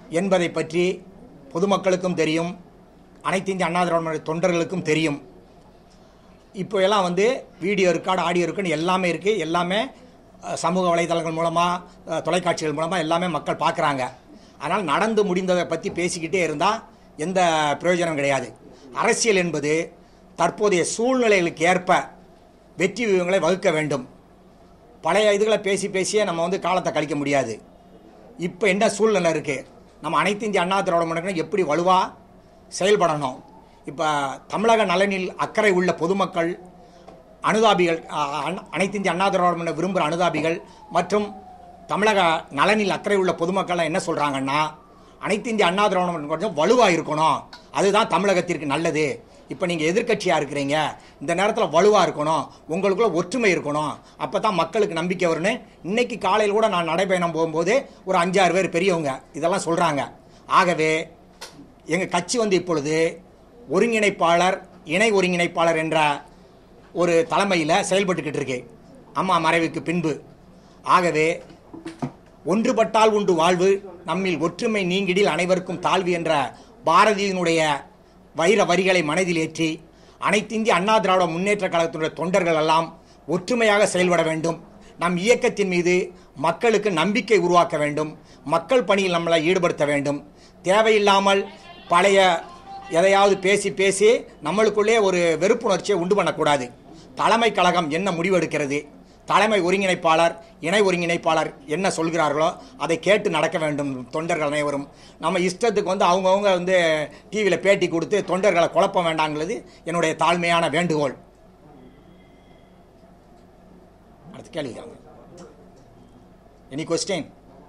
என்பதை பற்றி பொதுமக்களுக்கும் தெரியும் அனைத்து இந்திய அண்ணா திராவிட முன்னேற்ற தொண்டர்களுக்கும் தெரியும் இப்போ எல்லாம் வந்து வீடியோ ரெக்கார்டு ஆடியோ ரெக்கார்டு எல்லாமே இருக்குது எல்லாமே அஹ், சமூக வலைதளங்கள் மூலமாக தொலைக்காட்சிகள் மூலமாக எல்லாமே மக்கள் பார்க்குறாங்க அதனால் நடந்து முடிந்ததை பற்றி பேசிக்கிட்டே இருந்தால் எந்த பிரயோஜனம் கிடையாது அரசியல் என்பது தற்போதைய சூழ்நிலைகளுக்கு ஏற்ப வெற்றி வியூகங்களை வகுக்க வேண்டும் பழைய இதுகளை பேசி பேசியே நம்ம வந்து காலத்தை கழிக்க முடியாது இப்போ என்ன சூழ்நிலை இருக்குது நம்ம அனைத்து இந்திய அண்ணா திராவிட முன்னேற்றம் எப்படி வலுவாக செயல்படணும் இப்போ தமிழக நலனில் அக்கறை உள்ள பொதுமக்கள் அனுதாபிகள் அ- அ- அனைத்து இந்திய அண்ணா திராவிட முன்னேற்ற விரும்புகிற அனுதாபிகள் மற்றும் தமிழக நலனில் அக்கறை உள்ள பொதுமக்கள்லாம் என்ன சொல்கிறாங்கன்னா அனைத்து இந்திய அண்ணா திராவிட முன்னேற்ற கொஞ்சம் வலுவாக இருக்கணும் அதுதான் தமிழகத்திற்கு நல்லது இப்போ நீங்கள் எதிர்க்கட்சியாக இருக்கிறீங்க இந்த நேரத்தில் வலுவாக இருக்கணும் உங்களுக்குள்ள ஒற்றுமை இருக்கணும் அப்போ தான் மக்களுக்கு நம்பிக்கை வரும்னு இன்னைக்கு காலையில் கூட நான் நடைபயணம் போகும்போது ஒரு அஞ்சாறு பேர் பெரியவங்க இதெல்லாம் சொல்கிறாங்க ஆகவே எங்கள் கட்சி வந்து இப்பொழுது ஒருங்கிணைப்பாளர் இணை ஒருங்கிணைப்பாளர் என்ற ஒரு தலைமையில் செயல்பட்டுக்கிட்டு இருக்கு அம்மா மறைவுக்கு பின்பு ஆகவே ஒன்றுபட்டால் உண்டு வாழ்வு நம்மில் ஒற்றுமை நீங்கிடில் அனைவருக்கும் தாழ்வு என்ற பாரதியினுடைய வைர வரிகளை மனதில் ஏற்றி அனைத்திந்திய அண்ணா திராவிட முன்னேற்ற கழகத்தினுடைய தொண்டர்கள் எல்லாம் ஒற்றுமையாக செயல்பட வேண்டும் நம் இயக்கத்தின் மீது மக்களுக்கு நம்பிக்கை உருவாக்க வேண்டும் மக்கள் பணியில் நம்மளை ஈடுபடுத்த வேண்டும் தேவையில்லாமல் பழைய எதையாவது பேசி பேசி நம்மளுக்குள்ளே ஒரு வெறுப்புணர்ச்சியை உண்டு பண்ணக்கூடாது தலைமை கழகம் என்ன முடிவெடுக்கிறது தலைமை ஒருங்கிணைப்பாளர் இணை ஒருங்கிணைப்பாளர் என்ன சொல்கிறார்களோ அதை கேட்டு நடக்க வேண்டும் தொண்டர்கள் அனைவரும் நம்ம இஷ்டத்துக்கு வந்து அவங்கவுங்க வந்து டிவியில் பேட்டி கொடுத்து தொண்டர்களை குழப்ப வேண்டாங்கிறது என்னுடைய தாழ்மையான வேண்டுகோள் அடுத்து கேள்விக்காங்க எனி கொஸ்டின்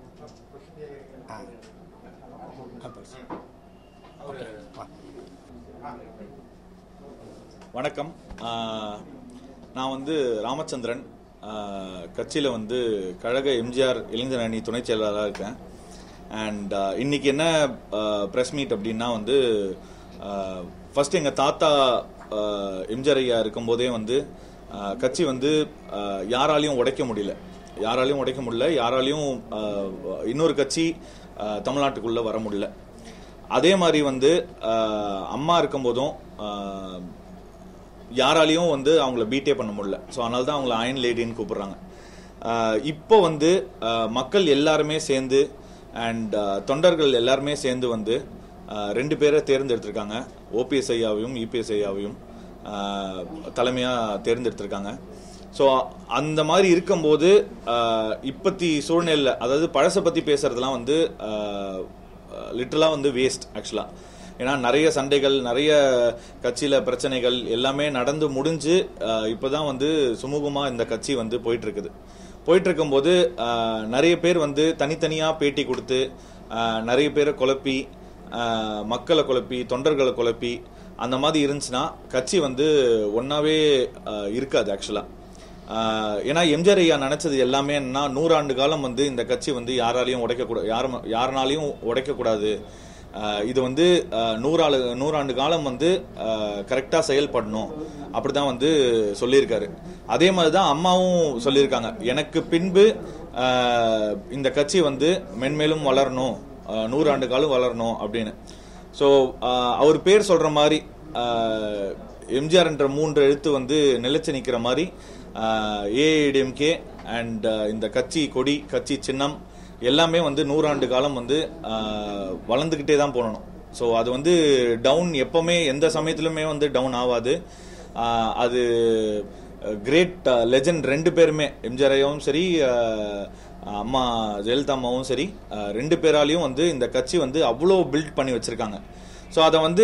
வணக்கம் ஆஹ், நான் வந்து ராமச்சந்திரன் கட்சியில் வந்து கழக எம்ஜிஆர் இளைஞர் அணி துணைச் செயலாளராக இருக்கேன் அண்ட் இன்னைக்கு என்ன ப்ரெஸ் மீட் அப்படின்னா வந்து ஃபர்ஸ்ட் எங்கள் தாத்தா ஆஹ், எம்ஜிஆர் ஐயா இருக்கும்போதே வந்து ஆஹ், கட்சி வந்து ஆஹ், யாராலையும் உடைக்க முடியல யாராலையும் உடைக்க முடியல யாராலையும் ஆஹ், இன்னொரு கட்சி ஆஹ், தமிழ்நாட்டுக்குள்ள வர முடியல அதே மாதிரி வந்து ஆஹ், அம்மா இருக்கும்போதும் ஆஹ், யாராலையும் வந்து அவங்கள பீட்டே பண்ண முடியல ஸோ அதனால தான் அவங்கள அயன் லேடின்னு கூப்பிடுறாங்க ஆஹ் இப்போ வந்து ஆஹ் மக்கள் எல்லாருமே சேர்ந்து அண்ட் தொண்டர்கள் எல்லாருமே சேர்ந்து வந்து ஆஹ் ரெண்டு பேரை தேர்ந்தெடுத்திருக்காங்க ஓபிஎஸ் ஐயாவையும் இபிஎஸ் ஐயாவையும் ஆஹ் தலைமையா தேர்ந்தெடுத்திருக்காங்க ஸோ அந்த மாதிரி இருக்கும்போது ஆஹ் இப்பத்தி சூழ்நிலை அதாவது பழசை பத்தி பேசுறதுலாம் வந்து லிட்டரலாக வந்து வேஸ்ட் ஆக்சுவலாக ஏன்னா நிறைய சண்டைகள் நிறைய கட்சியில பிரச்சனைகள் எல்லாமே நடந்து முடிஞ்சு ஆஹ் இப்பதான் வந்து சுமூகமா இந்த கட்சி வந்து போயிட்டு இருக்குது போயிட்டு இருக்கும்போது ஆஹ் நிறைய பேர் வந்து தனித்தனியா பேட்டி கொடுத்து ஆஹ் நிறைய பேரை குழப்பி ஆஹ் மக்களை குழப்பி தொண்டர்களை குழப்பி அந்த மாதிரி இருந்துச்சுன்னா கட்சி வந்து ஒன்னாவே ஆஹ் இருக்காது ஆக்சுவலா ஆஹ் ஏன்னா எம்ஜிஆர் ஐயா நினைச்சது எல்லாமே என்னன்னா நூறாண்டு காலம் வந்து இந்த கட்சி வந்து யாராலையும் உடைக்கக்கூடாது யாரும் யாருனாலையும் உடைக்கக்கூடாது ஆஹ் இது வந்து ஆஹ் நூறாளு நூறாண்டு காலம் வந்து கரெக்டாக செயல்படணும் அப்படிதான் வந்து சொல்லியிருக்காரு அதே மாதிரி தான் அம்மாவும் சொல்லியிருக்காங்க எனக்கு பின்பு ஆஹ் இந்த கட்சி வந்து மென்மேலும் வளரணும் ஆஹ் நூறாண்டு காலம் வளரணும் அப்படின்னு ஸோ அவர் பேர் சொல்ற மாதிரி ஆஹ் எம்ஜிஆர் என்ற மூன்று எழுத்து வந்து நிலைச்சு நிற்கிற மாதிரி ஏஐடிஎம்கே அண்ட் இந்த கட்சி கொடி கட்சி சின்னம் எல்லாமே வந்து நூறாண்டு காலம் வந்து ஆஹ் வளர்ந்துக்கிட்டே தான் போகணும் ஸோ அது வந்து டவுன் எப்பவுமே எந்த சமயத்திலுமே வந்து டவுன் ஆகாது ஆஹ் அது கிரேட் லெஜண்ட் ரெண்டு பேருமே எம்ஜிஆர் ஐயாவும் சரி ஆஹ் அம்மா ஜெயலலிதா அம்மாவும் சரி ஆஹ் ரெண்டு பேராலையும் வந்து இந்த கட்சி வந்து அவ்வளோ பில்ட் பண்ணி வச்சிருக்காங்க ஸோ அதை வந்து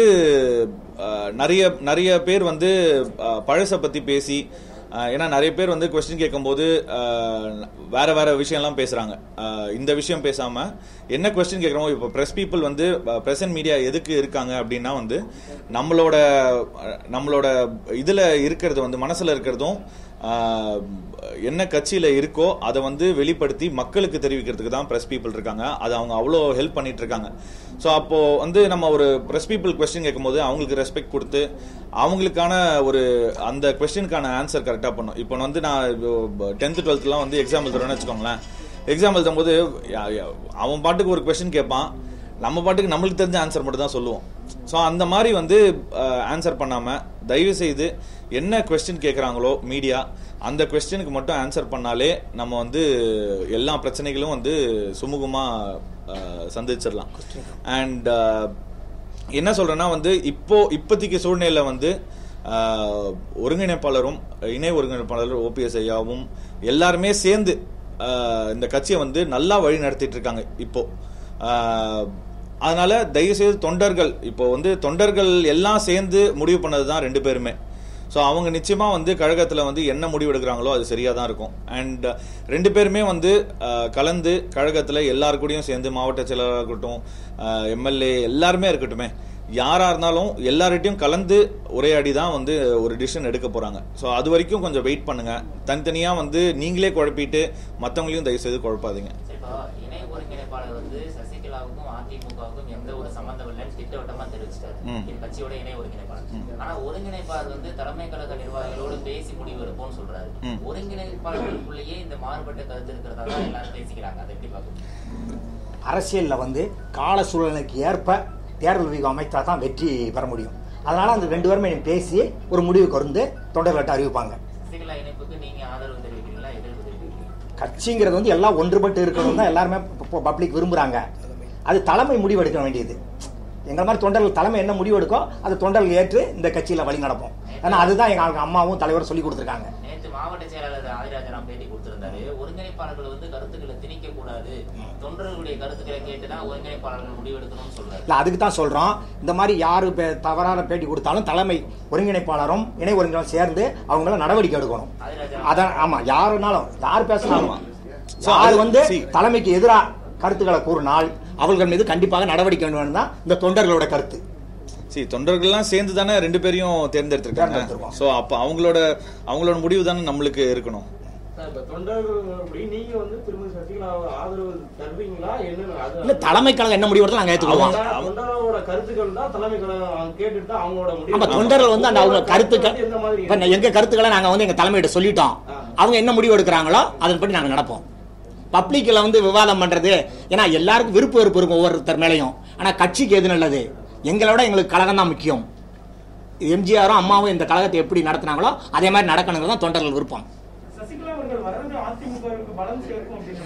ஆஹ் நிறைய நிறைய பேர் வந்து ஆஹ் பழசை பற்றி பேசி ஆஹ் ஏன்னா நிறைய பேர் வந்து கொஸ்டின் கேட்கும்போது ஆஹ் வேற வேற விஷயம்லாம் பேசுறாங்க ஆஹ் இந்த விஷயம் பேசாம என்ன கொஸ்டின் கேட்குறோமோ இப்போ ப்ரெஸ் பீப்புள் வந்து ப்ரெசன்ட் மீடியா எதுக்கு இருக்காங்க அப்படின்னா வந்து நம்மளோட அஹ் நம்மளோட இதுல இருக்கிறது வந்து மனசுல இருக்கிறதும் ஆஹ் என்ன கட்சியில இருக்கோ அதை வந்து வெளிப்படுத்தி மக்களுக்கு தெரிவிக்கிறதுக்கு தான் ப்ரெஸ் பீப்புள் இருக்காங்க அது அவங்க அவ்வளோ ஹெல்ப் பண்ணிட்டு இருக்காங்க ஸோ அப்போ வந்து நம்ம ஒரு ப்ரெஸ் பீப்புள் கொஸ்டின் கேட்கும்போது அவங்களுக்கு ரெஸ்பெக்ட் கொடுத்து அவங்களுக்கான ஒரு அந்த கொஸ்டினுக்கான ஆன்சர் கரெக்டாக பண்ணும் இப்போ வந்து நான் டென்த்து டுவெல்த்லாம் வந்து எக்ஸாம் எழுதுறேன்னு வச்சுக்கோங்களேன் எக்ஸாம் எழுதும்போது யா- யா- அவன் பாட்டுக்கு ஒரு கொஸ்டின் கேட்பான் நம்ம பாட்டுக்கு நம்மளுக்கு தெரிஞ்ச ஆன்சர் மட்டும் தான் சொல்லுவோம் ஸோ அந்த மாதிரி வந்து ஆன்சர் பண்ணாம தயவு செய்து என்ன கொஸ்டின் கேட்குறாங்களோ மீடியா அந்த கொஸ்டினுக்கு மட்டும் ஆன்சர் பண்ணாலே நம்ம வந்து எல்லா பிரச்சனைகளும் வந்து சுமூகமா அஹ், சந்திச்சிடலாம் அண்ட் என்ன சொல்றேன்னா வந்து இப்போ இப்போதைக்கு சூழ்நிலையில வந்து ஆஹ், ஒருங்கிணைப்பாளரும் இணை ஒருங்கிணைப்பாளர் ஓபிஎஸ் ஐயாவும் எல்லாருமே சேர்ந்து ஆஹ், இந்த கட்சியை வந்து நல்லா வழி நடத்திட்டு இருக்காங்க இப்போ ஆஹ், அதனால தயவு செய்து தொண்டர்கள் இப்போ வந்து தொண்டர்கள் எல்லாம் சேர்ந்து முடிவு பண்ணது தான் ரெண்டு பேருமே ஸோ அவங்க நிச்சயமா வந்து கழகத்தில் வந்து என்ன முடிவு எடுக்கிறாங்களோ அது சரியாக தான் இருக்கும் அண்ட் ரெண்டு பேருமே வந்து அஹ், கலந்து கழகத்தில் எல்லாரு கூடயும் சேர்ந்து மாவட்ட செயலராக இருக்கட்டும் எம்எல்ஏ எல்லாருமே இருக்கட்டுமே யாரா இருந்தாலும் எல்லார்கிட்டையும் கலந்து உரையாடி தான் வந்து ஒரு டிசிஷன் எடுக்க போறாங்க ஸோ அது வரைக்கும் கொஞ்சம் வெயிட் பண்ணுங்க தனித்தனியா வந்து நீங்களே குழப்பிட்டு மற்றவங்களையும் தயவு செய்து குழப்பாதீங்க சரி, இப்போ இணை ஒருங்கிணைப்பாளர் வந்து சசிகலாவுக்கும் அதிமுகவுக்கும் எந்த ஒரு சம்பந்தம் இல்லைன்னு திட்டவட்டமா தெரிவிச்சிட்டாரு ம். இது கட்சியோட இணை ஒருங்கிணைப்பாளர் ஆனா ஒருங்கிணைப்பாளர் வந்து தலைமை கழக நிர்வாகிகளோடு பேசி முடிவு எடுப்போம்னு சொல்றாரு ம். ஒருங்கிணைப்பாளர்களுக்குள்ளேயே இந்த மாறுபட்ட கருத்து இருக்கிறதா தான் எல்லாரும் பேசிக்கிறாங்க அதை எப்படி பாக்குறீங்க அரசியலில் வந்து கால சூழ்நிலைக்கு ஏற்ப தேர்தல் வியூகம் அமைத்தா தான் வெற்றி பெற முடியும் அதனால அந்த ரெண்டு பேருமே பேசி ஒரு முடிவுக்கு வந்து தொண்டர்கள்ட்ட அறிவிப்பாங்க சசிகலா இணைப்புக்கு நீங்க ஆதரவு தெரிவிக்கிறீங்களா எதிர்ப்பு தெரிவிக்கிறீங்களா கட்சிங்கிறது வந்து எல்லாம் ஒன்றுபட்டு இருக்கணும் தான் எல்லாருமே பப்ளிக் விரும்புறாங்க அது தலைமை முடிவு எடுக்க வேண்டியது எங்களை மாதிரி தொண்டர்கள் தலைமை என்ன முடிவு எடுக்கோ அது தொண்டர்கள் ஏற்று இந்த கட்சியில வழி நடப்போம் ஏன்னா அதுதான் எங்க அம்மாவும் தலைவரும் சொல்லி கொடுத்துருக்காங்க நேற்று மாவட்ட செயலாளர் ஆதிராஜராம் பேட்டி கொடுத்திருந்தாரு ஒருங்கிணைப்பாளர்கள் வந்து கருத்துக்களை திணிக்க கூடாது தொண்டர்களுடைய கருத்துக்களை கேட்டுதான் ஒருங்கிணைப்பாளர்கள் முடிவெடுக்கணும்னு சொல்றாரு இல்லை அதுக்கு தான் சொல்கிறோம் இந்த மாதிரி யார் பே- தவறான பேட்டி கொடுத்தாலும் தலைமை ஒருங்கிணைப்பாளரும் இணை ஒருங்கிணைப்பாளரும் சேர்ந்து அவங்கள நடவடிக்கை எடுக்கணும் ஆதிராஜராம் அதான் ஆமாம் யாருனாலும் யார் பேசினாலும் So, யார் அது- வந்து see. தலைமைக்கு எதிராக கருத்துக்களை கூறினால் அவர்கள் மீது கண்டிப்பாக நடவடிக்கை வேண்டும் தான் இந்த தொண்டர்களோட கருத்து சரி தொண்டர்கள்லாம் சேர்ந்து தானே ரெண்டு பேரையும் தேர்ந்தெடுத்திருக்காங்க தேர்ந்தெடுத்திருக்கோம். ஸோ அப்போ அவங்களோட அவங்களோட முடிவு தானே நம்மளுக்கு இருக்கணும் சார், இப்ப தொண்டர்கள்படி நீங்க வந்து திருமதி சசிகலா ஆதரவு தருவீங்களா என்னன்னு அது- இல்லை தலைமை கழகம் என்ன முடிவு எடுத்தாலும் நாங்கள் ஏற்றுக்குவோம் தொண்டர்- தொண்டரோட கருத்துக்கள் தான் தலைமை கழகம் அவங்க கேட்டுட்டு தான் அவங்களோட முடிவு ஆமா தொண்டர்கள் வந்து அந்த அவங்க உங்களோட கருத்துக்கள் வந்து எந்த மாதிரி இப்ப எங்க கருத்துக்களை நாங்க வந்து எங்க தலைமையிட்ட சொல்லிட்டோம் ஆ. அவங்க என்ன முடிவு எடுக்கிறாங்களோ அதன்படி நாங்க நடப்போம் பப்ளிக்ல வந்து விவாதம் பண்றது ஏன்னா எல்லாருக்கும் விருப்ப வெறுப்பு இருக்கும் ஒவ்வொருத்தர் மேலையும் ஆனா கட்சிக்கு எது நல்லது எங்களோட எங்களுக்கு கழகம் தான் முக்கியம் எம்ஜிஆரும் அம்மாவும் இந்த கழகத்தை எப்படி நடத்துனாங்களோ அதே மாதிரி நடக்கணுங்கிறது தான் தொண்டர்கள் விருப்பம் சசிகலா அவர்கள் வர்றது அதிமுகவுக்கு பலம் சேர்க்கும் அப்படின்னு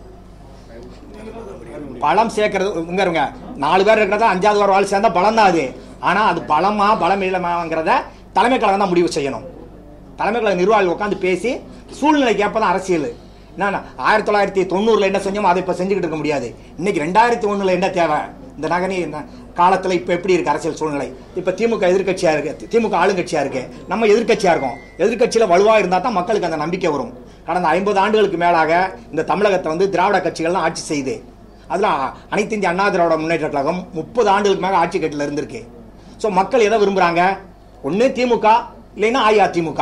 பழம் சேர்க்கறது இங்க இருங்க நாலு பேர் இருக்கிறதா அஞ்சாவது ஒரு வாழ் சேர்ந்தா பலம் தான் அது ஆனா அது பலமா பலம் இல்லமாங்கிறத தலைமை கழகம் தான் முடிவு செய்யணும் தலைமை கழக நிர்வாகிகள் உட்காந்து பேசி சூழ்நிலைக்கு ஏற்ப தான் அரசியல் என்ன ஆயிரத்தி தொள்ளாயிரத்தி தொண்ணூறுல என்ன செஞ்சோமோ அதை இப்போ செஞ்சுக்கிட்டு இருக்க முடியாது இன்னைக்கு ரெண்டாயிரத்தி ஒண்ணுல என்ன தேவை இந்த நகனி காலத்தில் இப்போ எப்படி இருக்கு அரசியல் சூழ்நிலை இப்போ திமுக எதிர்க்கட்சியா இருக்கு திமுக ஆளுங்கட்சியா இருக்கு நம்ம எதிர்க்கட்சியா இருக்கோம் எதிர்க்கட்சியில வலுவா இருந்தா தான் மக்களுக்கு அந்த நம்பிக்கை வரும் கடந்த ஐம்பது ஆண்டுகளுக்கு மேலாக இந்த தமிழகத்தை வந்து திராவிட கட்சிகள் தான் ஆட்சி செய்யுது அதில் அனைத்து இந்திய அண்ணா திராவிட முன்னேற்ற கழகம் முப்பது ஆண்டுகளுக்கு மேலே ஆட்சி கட்டில் இருந்திருக்கு ஸோ மக்கள் எதை விரும்புகிறாங்க ஒன்று திமுக இல்லைன்னா அஇஅதிமுக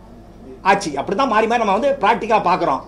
ஆட்சி அப்படி தான் மாறி மாறி நம்ம வந்து ப்ராக்டிக்கலாக பார்க்குறோம்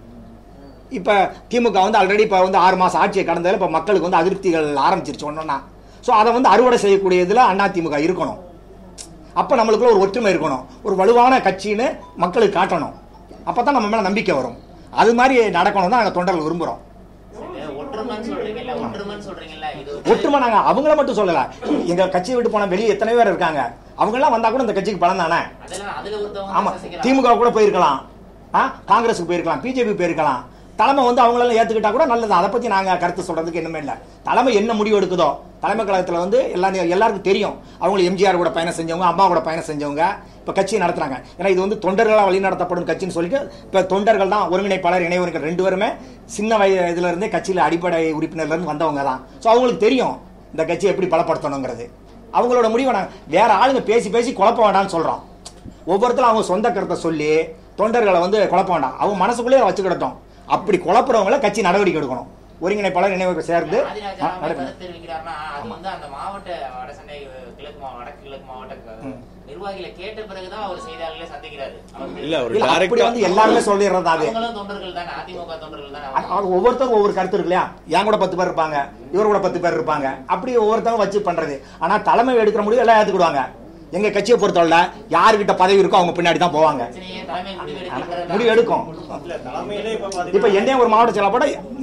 இப்போ திமுக வந்து ஆல்ரெடி இப்போ வந்து ஆறு மாதம் ஆட்சியை கடந்ததில் இப்போ மக்களுக்கு வந்து அதிருப்திகள் ஆரம்பிச்சிருச்சு ஒன்றுன்னா ஸோ அதை வந்து அறுவடை செய்யக்கூடிய இதில் அதிமுக இருக்கணும் அப்போ நம்மளுக்குள்ள ஒரு ஒற்றுமை இருக்கணும் ஒரு வலுவான கட்சின்னு மக்களுக்கு காட்டணும் அப்போ தான் நம்ம மேலே நம்பிக்கை வரும் அது மாதிரி நடக்கணும் தான் நாங்கள் தொண்டர்கள் விரும்புகிறோம் சரி, ஒற்றுமைன்னு சொல்றீங்கல்ல ஒற்றுமைன்னு சொல்றீங்கல்ல இது வந்து- ஒற்றுமை நாங்க அவங்கள மட்டும் சொல்லல எங்க கட்சியை விட்டு போன வெளியே எத்தனை பேர் இருக்காங்க அவங்க எல்லாம் வந்தா கூட இந்த கட்சிக்கு பலம் தானே அதெல்லாம் அதுல ஒருத்தவங்க ஆமா சசிகலா. திமுக கூட போயிருக்கலாம் ஆ காங்கிரஸுக்கு போயிருக்கலாம் பிஜேபி போயிருக்கலாம் தலைமை வந்து அவங்களெல்லாம் ஏத்துக்கிட்டா கூட நல்லது அதை பத்தி நாங்க கருத்து சொல்றதுக்கு என்னமே இல்லை தலைமை என்ன முடிவு எடுக்குதோ தலைமை கழகத்துல வந்து எல்லாம் எல்லாருக்கும் தெரியும் அவங்க எம்ஜிஆர் கூட பயணம் செஞ்சவங்க அம்மா கூட பயணம் செஞ்சவங்க இப்ப கட்சியை நடத்துறாங்க ஏன்னா இது வந்து தொண்டர்களால் வழி நடத்தப்படும் கட்சின்னு சொல்லிட்டு இப்ப தொண்டர்கள் தான் ஒருங்கிணைப்பாளர் இணை ஒருங்கிணை ரெண்டு பேருமே சின்ன வயதுல இருந்தே கட்சியில அடிப்படை உறுப்பினர்ல இருந்து வந்தவங்க தான் ஸோ அவங்களுக்கு தெரியும் இந்த கட்சியை எப்படி பலப்படுத்தணுங்கிறது அவங்களோட முடிவை நாங்கள் வேற ஆளுங்க பேசி பேசி குழப்ப வேண்டாம்னு சொல்றோம் ஒவ்வொருத்தரும் அவங்க சொந்த கருத்தை சொல்லி தொண்டர்களை வந்து குழப்ப வேண்டாம் அவங்க மனசுக்குள்ளேயே வச்சுக்கிடட்டும் அப்படி குழப்புறவங்கள கட்சி நடவடிக்கை எடுக்கணும் ஒருங்கிணைப்பாளர் இணைவு சேர்ந்து ஆதிராஜா ஆ, ராமன் நடக்கணும் கருத்து தெரிவிக்கிறாருன்னா அது வந்து அந்த மாவட்ட வடசென்னை கிழக்கு மாவட்ட வடக்கு கிழக்கு மாவட்ட க- நிர்வாகிகளை கேட்ட பிறகுதான் அவர் செய்தியாளர்களை சந்திக்கிறாரு அவர் இல்ல அவர் இல்ல அப்படி டைரக்டா வந்து எல்லாருமே சொல்லிடுறது அது அவங்களும் தொண்டர்கள் தானே அதிமுக தொண்டர்கள் தானே அது- அது ஒவ்வொருத்தரும் ஒவ்வொரு கருத்து இருக்கு இல்லையா என் கூட பத்து பேர் இருப்பாங்க இவர் கூட பத்து பேர் இருப்பாங்க அப்படி ஒவ்வொருத்தவங்க வச்சு பண்றது ஆனா தலைமை எடுக்கிற முடிவு எல்லாம் ஏத்துக்கிடுவாங்க எங்க கட்சியை பொறுத்தவரை யாருக்கிட்ட பதவி இருக்கோ அவங்க பின்னாடி தான் போவாங்க பிரச்சனையே தலைமை முடிவெடுக்கின்றது முடிவு எடுக்கும் இல்ல தலைமையிலே இப்ப இப்ப என்னைய ஒரு மாவட்ட செயலாளர் போட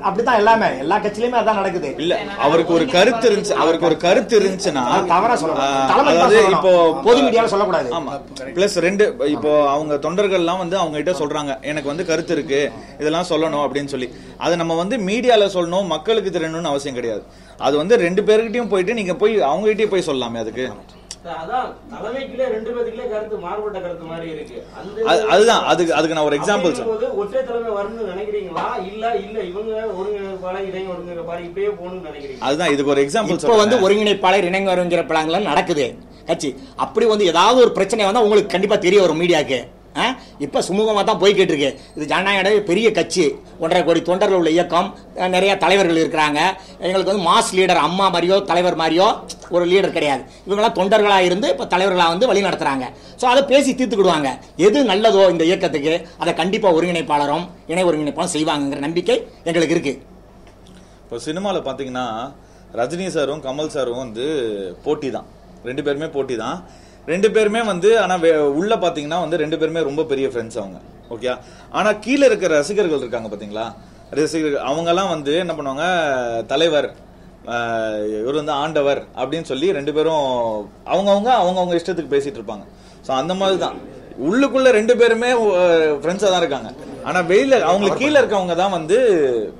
அப்படித்தான் எல்லாமே எல்லா கட்சியிலுமே அதான் நடக்குது இல்ல அவருக்கு ஒரு கருத்து இருந்துச்சு அவருக்கு ஒரு கருத்து இருந்துச்சுன்னா அது தவறா சொல்லக்கூடாது. ஆஹ், தலைமை தான் அதாவது சொல்லணும். இப்போ பொது மீடியால சொல்லக்கூடாது. ஆமா பிளஸ் ரெண்டு இப்போ அவங்க தொண்டர்கள்லாம் வந்து அவங்க கிட்ட சொல்றாங்க எனக்கு வந்து கருத்து இருக்கு இதெல்லாம் சொல்லணும் அப்படின்னு சொல்லி அதை நம்ம வந்து மீடியால சொல்லணும் மக்களுக்கு தெரியணும்னு அவசியம் கிடையாது அது வந்து ரெண்டு பேருக்கிட்டயும் போயிட்டு நீங்க போய் அவங்க கிட்டயே போய் சொல்லலாமே அதுக்கு அதான் தலைமைக்குள்ளே ரெண்டு பேத்துக்குள்ளே கருத்து மாறுபட்ட கருத்து மாதிரி இருக்கு அந்த அது- அதுதான் அதுக்கு அதுக்கு நான் ஒரு எக்ஸாம்பிள் சொல்றேன் அப்படிங்கும்போது ஒற்றை தலைமை வரணும்னு நினைக்கிறீங்களா இல்ல இல்ல இவங்க ஒருங்கிணைப்பாளர் இதை ஒருங்கிணைப்பாளர் இப்பயே போகணும்னு நினைக்கிறீங்க அதுதான் இதுக்கு ஒரு எக்ஸாம்பிள் இப்போ வந்து சொல்றேன் ஒருங்கிணைப்பாளர் இணங்க வருங்கிற பிளான்லாம் நடக்குது கட்சி அப்படி வந்து ஏதாவது ஒரு பிரச்சனை வந்தா உங்களுக்கு கண்டிப்பா தெரிய வரும் மீடியாக்கு ஆ? இப்ப சுமூகமா தான் போய்கிட்டு இருக்கு இது ஜனநாயக பெரிய கட்சி ஒன்றரை கோடி தொண்டர்கள் உள்ள இயக்கம் அஹ், நிறைய தலைவர்கள் இருக்கிறாங்க எங்களுக்கு வந்து மாஸ் லீடர் அம்மா மாதிரியோ தலைவர் மாதிரியோ ஒரு லீடர் கிடையாது இவங்கெல்லாம் தொண்டர்களா இருந்து இப்ப தலைவர்களா வந்து வழி நடத்துறாங்க ஸோ அதை பேசி தீர்த்துக்கிடுவாங்க எது நல்லதோ இந்த இயக்கத்துக்கு அதை கண்டிப்பா ஒருங்கிணைப்பாளரும் இணை ஒருங்கிணைப்பாளரும் செய்வாங்கங்கிற நம்பிக்கை எங்களுக்கு இருக்கு இப்போ சினிமாவில் பார்த்தீங்கன்னா ரஜினி சாரும் கமல் சாரும் வந்து போட்டி தான் ரெண்டு பேருமே போட்டி தான் ரெண்டு பேருமே வந்து ஆனால் உள்ள பார்த்தீங்கன்னா வந்து ரெண்டு பேருமே ரொம்ப பெரிய ஃப்ரெண்ட்ஸ் அவங்க ஓகே ஆனால் கீழே இருக்கிற ரசிகர்கள் இருக்காங்க பார்த்தீங்களா ரசிகர்கள் அவங்கெல்லாம் வந்து என்ன பண்ணுவாங்க தலைவர் ஆஹ், இவர் வந்து ஆண்டவர் அப்படின்னு சொல்லி ரெண்டு பேரும் அவங்கவுங்க அவங்கவுங்க இஷ்டத்துக்கு பேசிட்டு இருப்பாங்க ஸோ அந்த மாதிரி தான் உள்ளுக்குள்ள ரெண்டு பேருமே ஃப்ரெண்ட்ஸாக தான் இருக்காங்க ஆனால் வெளியில அவங்களுக்கு கீழே இருக்கவங்க தான் வந்து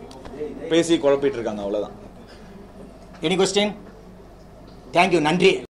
பேசி குழப்பிட்டு இருக்காங்க அவ்வளவுதான் எனி கொஸ்டின் தேங்க்யூ நன்றி